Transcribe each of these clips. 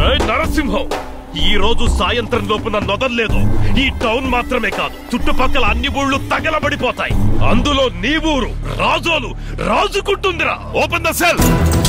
ఏయ్, నరసింహం ఈ రోజు సాయంత్రం లోపు నన్ను వదలలేదు ఈ టౌన్ మాత్రమే కాదు చుట్టుపక్కల అన్ని ఊళ్ళు తగలబడిపోతాయి అందులో నీ ఊరు రాజోలు రాజుకుంటుందిరా ఓపెన్ ద సెల్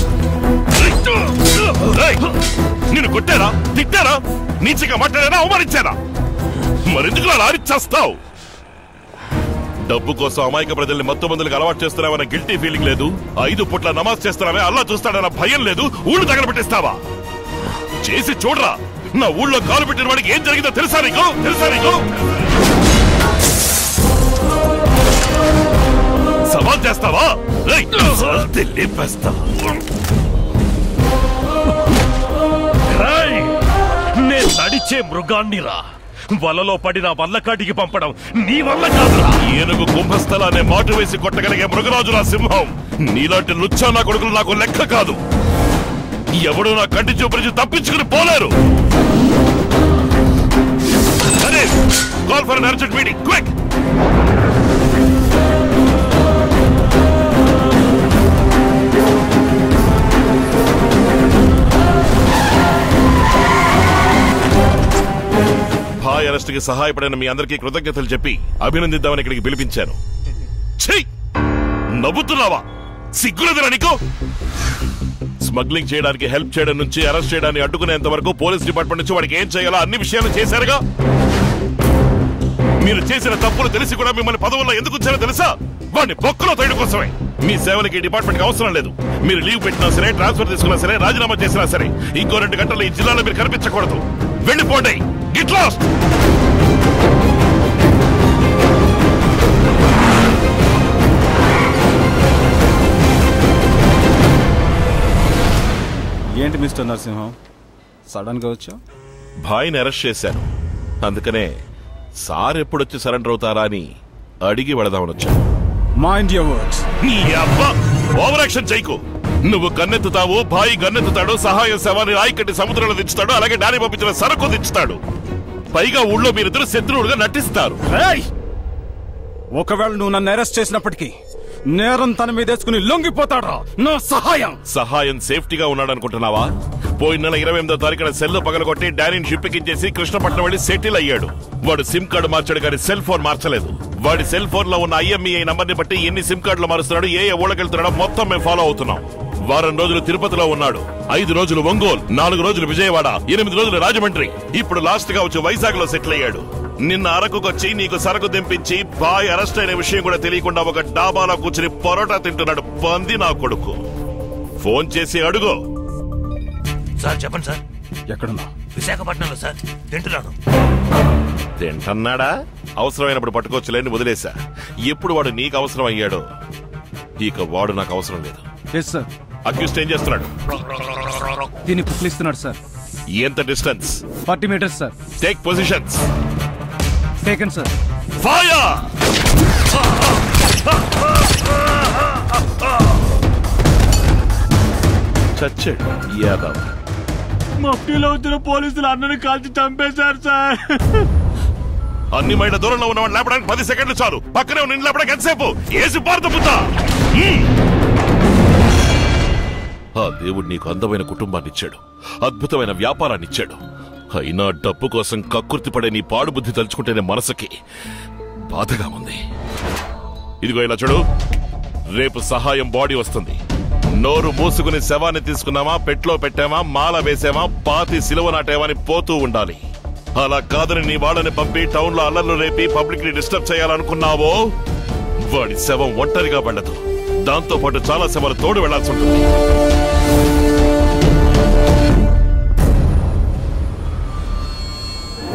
నిన్ను కొట్టారా తిట్టారా నీచిగా మాట్లాడారా అవమానించారా మరెందుకు అలా ఆరిచ్చేస్తావు డబ్బు కోసం అమాయక ప్రజల్ని మొత్తం మందులకు అలవాటు చేస్తున్నామన్న గిల్టీ ఫీలింగ్ లేదు ఐదు పుట్ల నమాజ్ చేస్తున్నామే అల్లా చూస్తాడన్న భయం లేదు ఊళ్ళు తగలబెట్టిస్తావా చేసి చూడరా నా ఊళ్ళో కాలు పెట్టిన వాడికి ఏం జరిగిందో తెలుసా నీకు తెలుసా నీకు సవాల్ చేస్తావా రేయ్, సర్ది లేపేస్తా ఏయ్, నేను నడిచే మృగాన్నిరా వలలో పడిన వల్లకాటికి పంపడం నీ వల్ల కాదురా ఏనుగు కుంభస్థలాన్ని మాటు వేసి కొట్టగలిగే మృగరాజు నా సింహం నీలాంటి లుచ్చా నా కొడుకులు నాకు లెక్క కాదు ఎవడు నా కంటి చూపు తప్పించుకుని పోలేరు అరే call for urgent meeting quick భాయ్ అరెస్ట్ కి సహాయపడిన మీ అందరికీ కృతజ్ఞతలు చెప్పి అభినందిద్దామని ఇక్కడికి పిలిపించాను చెయ్ నవ్వుతున్నావా సిగ్గులేదురా నీకు స్మగ్లింగ్ చేయడానికి హెల్ప్ చేయడం నుంచి అరెస్ట్ చేయడాన్ని అడ్డుకునేంత వరకు పోలీస్ డిపార్ట్మెంట్ నుంచి వాడికి ఏం చేయాలో అన్ని విషయాలు చేశారుగా మీరు చేసిన తప్పులు తెలిసి కూడా మిమ్మల్ని పదవుల్లో ఎందుకు ఉంచారో తెలుసా వాడిని బొక్కలో తోయడం కోసమే మీ సేవలకి డిపార్ట్మెంట్ కి అవసరం లేదు మీరు లీవ్ పెట్టినా సరే ట్రాన్స్ఫర్ తీసుకున్నా సరే రాజీనామా చేసినా సరే ఇంకో రెండు గంటలు ఈ జిల్లాలో మీరు కనిపించకూడదు వెళ్ళిపోండి గిట్ లాస్ట్ ఏంటి మిస్టర్ నరసింహం సడన్ గా వచ్చావు భాయ్ని అరెస్ట్ చేశాను అందుకనే సార్ ఎప్పుడొచ్చి సరెండర్ అవుతారా అని అడిగి వెళదామని వచ్చాను మైండ్ యువర్ వర్డ్స్ నీ అబ్బా ఓవర్ యాక్షన్ చేయకు నువ్వు గన్నెత్తుతావు భాయి గన్నెత్తుతాడు సహాయ శవాన్ని రాయి కట్టి సముద్రంలో దించుతాడు అలాగే డాని పంపించిన సరకు దించుతాడు పైగా ఊళ్ళో మీరిద్దరు శత్రువులుగా నటిస్తారు ఒకవేళ నువ్వు నన్ను అరెస్ట్ చేసినప్పటికీ నేరం తన మీద వేసుకుని లొంగిపోతాడా నా సహాయం సహాయం సేఫ్టీగా ఉన్నాడు అనుకుంటున్నావా పోయిన నెల ఇరవై ఎనిమిదో తారీఖున సెల్ పగలగొట్టి డానీని షిప్పెక్కించేసి కృష్ణపట్నం వెళ్ళి సెటిల్ అయ్యాడు వాడు సిమ్ కార్డు మార్చాడు కానీ సెల్ ఫోన్ మార్చలేదు వాడి సెల్ ఫోన్ లో ఉన్న ఐఎంఈఐ నంబర్ ని బట్టి ఎన్ని సిమ్ కార్డులు మారుస్తున్నాడు ఏ ఏ ఊళ్ళకెళ్తున్నాడో మొత్తం మేము ఫాలో అవుతున్నాం వారం రోజులు తిరుపతిలో ఉన్నాడు ఐదు రోజులు ఒంగోలు నాలుగు రోజులు విజయవాడ ఎనిమిది రోజులు రాజమండ్రి ఇప్పుడు లాస్ట్ గా వచ్చి వైజాగ్ లో సెటిల్ అయ్యాడు నిన్న అరకుకొచ్చి నీకు సరకు దింపించి బాయ్ అరెస్ట్ అయిన విషయం కూడా తెలియకుండా ఒక డాబాలో కూర్చుని పొరోటా తింటున్నాడు పంది నా కొడుకు ఫోన్ చేసి అడుగు సార్ చెప్పండి సార్ ఎక్కడున్నా విశాఖపట్నంలో సార్ తింటున్నాను తింటన్నాడా అవసరమైనప్పుడు పట్టుకోవచ్చులేని వదిలేశా ఎప్పుడు వాడు నీకు అవసరం అయ్యాడో ఇక వాడు నాకు అవసరం లేదు ఎస్ సార్ అక్యూస్ట్ ఏం చేస్తున్నాడు దీన్ని కుక్లిస్తున్నాడు సార్ ఎంత distance forty meters sir take positions taken sir fire చచ్చాడు యాదవ్ మఫ్టీలో వచ్చిన పోలీసులు అందరిని కాల్చి చంపేశారు సార్ అన్ని మైళ్ళ దూరంలో ఉన్నవాడు లేపడానికి పది సెకండ్లు చాలు పక్కనే ఉన్న ఇంట్లో లేపడానికి ఎంతసేపు ఏసి పారుత పుత్త ఆ దేవుడు నీకు అందమైన కుటుంబాన్ని ఇచ్చాడు అద్భుతమైన వ్యాపారాన్ని ఇచ్చాడు అయినా డబ్బు కోసం కక్కుర్తి పడే నీ పాడు బుద్ధి తలుచుకుంటేనే మనసుకి బాధగా ఉంది ఇదిగో ఇలా చూడు రేపు సహాయం బాడీ వస్తుంది నోరు మూసుకుని శవాన్ని తీసుకున్నామా పెట్లో పెట్టామా మాల వేసామా పాతి సిలువ నాటామని పోతూ ఉండాలి అలా కాదని నీ వాళ్ళని పంపి టౌన్ లో అల్లర్లు రేపి పబ్లిక్ ని డిస్టర్బ్ చేయాలనుకున్నావో వాడి శవం ఒంటరిగా వెళ్ళదు దాంతో పాటు చాలా శవాలు తోడు వెళ్లాల్సి ఉంటుంది